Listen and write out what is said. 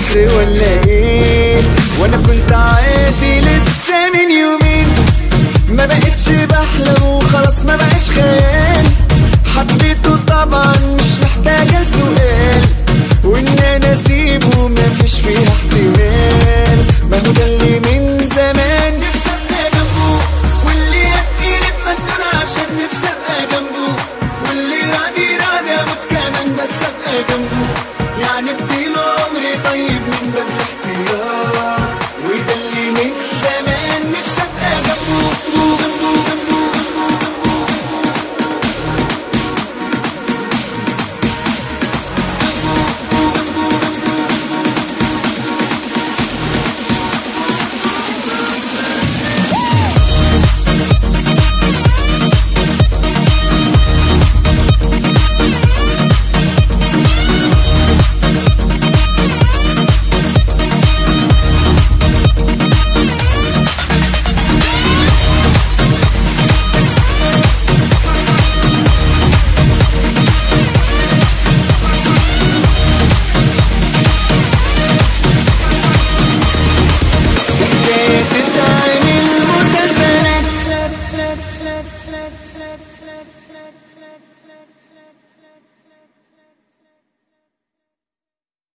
سحر ولا ايه وانا كنت عادي لسه من يومين ما بقتش بحلم وخلاص ما بقاش خيال حبيته طبعا مش محتاجة لسؤال وان انا اسيبه مفيش فيها احتمال ما هو ده اللي من زمان نفسي ابقى جنبه واللي يبكي لما تكون عشان نفسي ابقى جنبه واللي راضي راضي اموت كمان بس ابقى جنبه يعني اديله عمري طيب من باب الاختيار وده اللي من زمان مش ابقى جنبه جنبه جنبه جنبه حكاية تتعمل مسلسلات